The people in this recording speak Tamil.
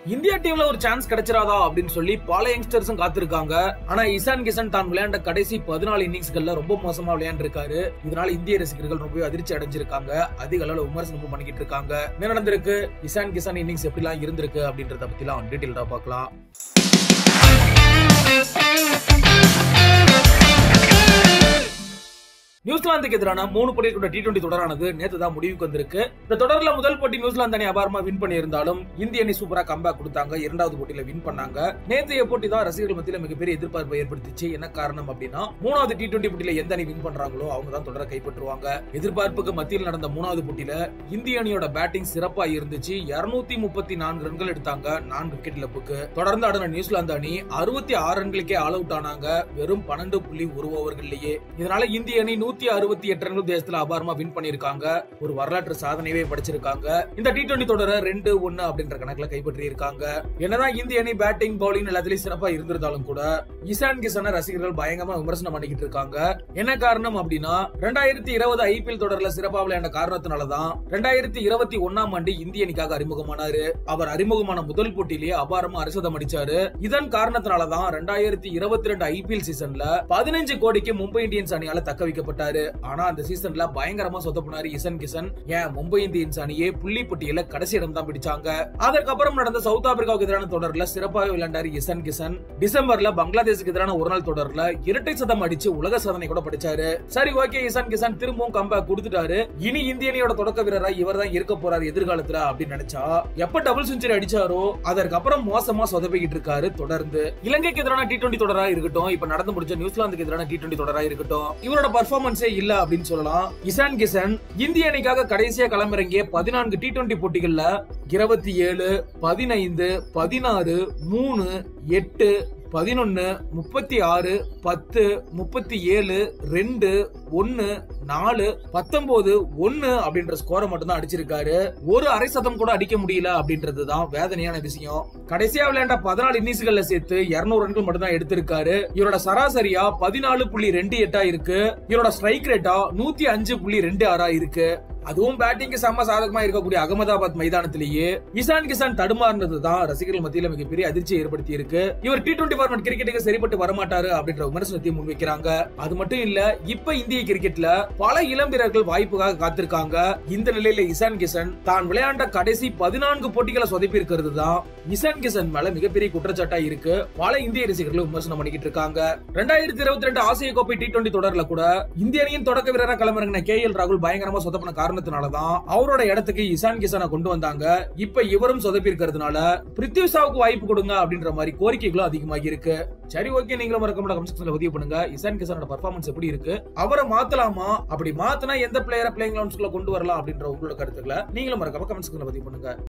இந்தியா டீம்ல ஒரு சான்ஸ் கிடைச்சிராதா அப்படின்னு சொல்லி பல யங்ஸ்டர்ஸும் காத்திருக்காங்க ஆனா இசான் கிஷன் தான் விளையாண்ட கடைசி பதினாலு இன்னிங்ஸ்கள்ல ரொம்ப மோசமா விளையாண்டிருக்காரு இதனால இந்திய ரசிகர்கள் ரொம்பவே அதிர்ச்சி அடைஞ்சிருக்காங்க அதிக அளவுல விமர்சனம் பண்ணிக்கிட்டு இருக்காங்க என்ன நடந்திருக்கு இசான் கிஷன் இன்னிங்ஸ் எப்படிலாம் இருந்திருக்கு அப்படின்றத பத்திலாம் டீட்டெயில்டா பார்க்கலாம் நியூசிலாந்துக்கு எதிரான மூணு போட்டி கொண்ட டி டுவெண்டி தொடரானது நேத்து தான் முடிவுக்கு வந்திருக்கு இந்த தொடர்ல முதல் போட்டி நியூசிலாந்து அணி அபாரமா வின் பண்ணியிருந்தாலும் இந்திய அணி சூப்பரா கம்பேக் கொடுத்தாங்க இரண்டாவது போட்டியில வின் பண்ணாங்க நேற்றைய போட்டி தான் ரசிகர்கள் மத்தியில மிகப்பெரிய எதிர்பார்ப்பை ஏற்படுத்திச்சு என்ன காரணம் அப்படின்னா மூணாவது டி டுவெண்டி போட்டியில எந்த அணி வின் பண்றாங்களோ அவங்க தான் தொடரை கைப்பற்றுவாங்க எதிர்பார்ப்புக்கு மத்தியில் நடந்த மூணாவது போட்டியில இந்திய அணியோட பேட்டிங் சிறப்பா இருந்துச்சு இருநூத்தி முப்பத்தி நான்கு ரன்கள் எடுத்தாங்க நான்கு விக்கெட் இழப்புக்கு தொடர்ந்து ஆடின நியூசிலாந்து அணி அறுபத்தி ஆறு ரன்களுக்கே ஆல் அவுட் ஆனாங்க வெறும் பன்னெண்டு புள்ளி ஒரு ஓவர்கள்லயே இதனால இந்திய அணி நூத்தி அறுபத்தி எட்டு ரன்கள் தேசத்துல அபாரமா வின் பண்ணிருக்காங்க ஒரு வரலாற்று சாதனையவே படிச்சிருக்காங்க இந்த டி டுவெண்டி தொடரை ரெண்டு ஒன்னு அப்படின்ற கணக்குல கைப்பற்றி இருக்காங்க என்னதான் இந்திய அணி பேட்டிங் பவுலிங் எல்லாத்துலயும் சிறப்பா இருந்திருந்தாலும் கூட இசான் கிஷனை ரசிகர்கள் பயங்கரமா விமர்சனம் பண்ணிக்கிட்டு இருக்காங்க என்ன காரணம் அப்படின்னா ரெண்டாயிரத்தி இருபது ஐபிஎல் தொடர்ல சிறப்பா விளையாண்ட காரணத்தினாலதான் ரெண்டாயிரத்தி இருபத்தி ஒன்னாம் ஆண்டு இந்திய அணிக்காக அறிமுகமானாரு அவர் அறிமுகமான முதல் போட்டியிலேயே அபாரமா அரிசதம் அடிச்சாரு இதன் காரணத்தினாலதான் ரெண்டாயிரத்தி இருபத்தி ரெண்டு ஐபிஎல் சீசன்ல பதினஞ்சு கோடிக்கு மும்பை இந்தியன்ஸ் அணியால தக்க வைக்கப்பட்டாரு ஆனா அந்த சீசன்ல பயங்கரமா சொதப்பினாரு இசன் கிஷன் ஏன் மும்பை இந்தியன்ஸ் அணியே புள்ளி பட்டியல கடைசி இடம் தான் பிடிச்சாங்க அதற்கப்புறம் நடந்த சவுத் ஆப்பிரிக்காவுக்கு எதிரான தொடர்ல சிறப்பாக விளையாண்டாரு இசன் கிஷன் டிசம்பர்ல பங்களாதேஷுக்கு எதிரான ஒரு நாள் தொடர்ல இரட்டை சதம் அடிச்சு உலக சாதனை கூட படிச்சாரு சரி ஓகே இசன் கிஷன் திரும்பவும் கம்பேக் கொடுத்துட்டாரு இனி இந்திய அணியோட தொடக்க வீரரா இவர் தான் இருக்க போறாரு எதிர்காலத்துல அப்படின்னு நினைச்சா எப்ப டபுள் செஞ்சுரி அடிச்சாரோ அதற்கப்புறம் மோசமா சொதப்பிக்கிட்டு இருக்காரு தொடர்ந்து இலங்கைக்கு எதிரான டி டுவெண்டி தொடரா இருக்கட்டும் இப்ப நடந்து முடிஞ்ச நியூசிலாந்துக்கு எதிரான டி டுவெண்டி தொடரா இருக்கட்டும் இவரோட பர்ஃபார்மன்ஸே இல்ல அப்படின்னு சொல்லலாம் இசான் கிஷன் இந்திய அணிக்காக கடைசியா களமிறங்கிய பதினான்கு டி டுவெண்டி போட்டிகள்ல இருபத்தி ஏழு பதினைந்து பதினாறு மூணு எட்டு பதினொன்னு முப்பத்தி ஆறு பத்து முப்பத்தி ஏழு ரெண்டு ஒன்னு நாலு பத்தொன்பது ஒன்னு அப்படின்ற ஸ்கோரை மட்டும் தான் அடிச்சிருக்காரு ஒரு அரை சதம் கூட அடிக்க முடியல அப்படின்றது தான் வேதனையான விஷயம் கடைசியா விளையாண்ட பதினாலு இன்னிங்ஸ்கள்ல சேர்த்து இருநூறு ரன்கள் மட்டும் தான் எடுத்திருக்காரு இவரோட சராசரியா பதினாலு புள்ளி ரெண்டு எட்டா இருக்கு இவரோட ஸ்ட்ரைக் ரேட்டா நூத்தி அஞ்சு புள்ளி ரெண்டு ஆறா இருக்கு அதுவும் பேட்டிங்க்கு செம்ம சாதகமா இருக்கக்கூடிய அகமதாபாத் மைதானத்திலேயே இசான் கிசான் தடுமாறினது தான் ரசிகர்கள் மத்தியில மிகப்பெரிய அதிர்ச்சியை ஏற்படுத்தி இருக்கு இவர் டி டுவெண்டி ஃபார்மட் கிரிக்கெட்டுக்கு சரிப்பட்டு வரமாட்டாரு அப்படின்ற விமர்சனத்தையும் முன்வைக்கிறாங்க அது மட்டும் இல்ல இப்ப இந்திய கிரிக்கெட்ல பல இளம் வீரர்கள் வாய்ப்புக்காக காத்திருக்காங்க இந்த நிலையில இசான் கிஷன் தான் விளையாண்ட கடைசி பதினான்கு போட்டிகளை சொதப்பி இருக்கிறது தான் இசான் கிஷன் மேல மிகப்பெரிய குற்றச்சாட்டா இருக்கு பல இந்திய ரசிகர்கள் விமர்சனம் பண்ணிக்கிட்டு இருக்காங்க ரெண்டாயிரத்தி இருபத்தி ரெண்டு ஆசிய கோப்பை டி டுவெண்டி தொடர்ல கூட இந்திய அணியின் தொடக்க வீரராக களமிறங்கின கே எல் ராகுல் பயங்கரமா சொதப்பின காரணத்தினாலதான் அவரோட இடத்துக்கு இசான் கிஷனை கொண்டு வந்தாங்க இப்ப இவரும் சொதப்பி இருக்கிறதுனால பிருத்விஷாவுக்கு வாய்ப்பு கொடுங்க அப்படின்ற மாதிரி கோரிக்கைகளும் அதிகமாகி இருக்கு சரி ஓகே நீங்களும் மறக்காம கமெண்ட் செக்ஷன்ல பதிவு பண்ணுங்க இசான் கிஷனோட பர்ஃபார்மன்ஸ் எப்படி இருக்கு அவரை மாத்தலாமா அப்படி மாத்தினா எந்த பிளேயரை பிளேயிங் லவுன்ஸ்குள்ள கொண்டு வரலாம் அப்படின்ற உங்களோட கருத்துக்களை நீங்களும் மறக்காம கமெண்ட் செக்ஷன்ல பதிவு பண்ணுங்க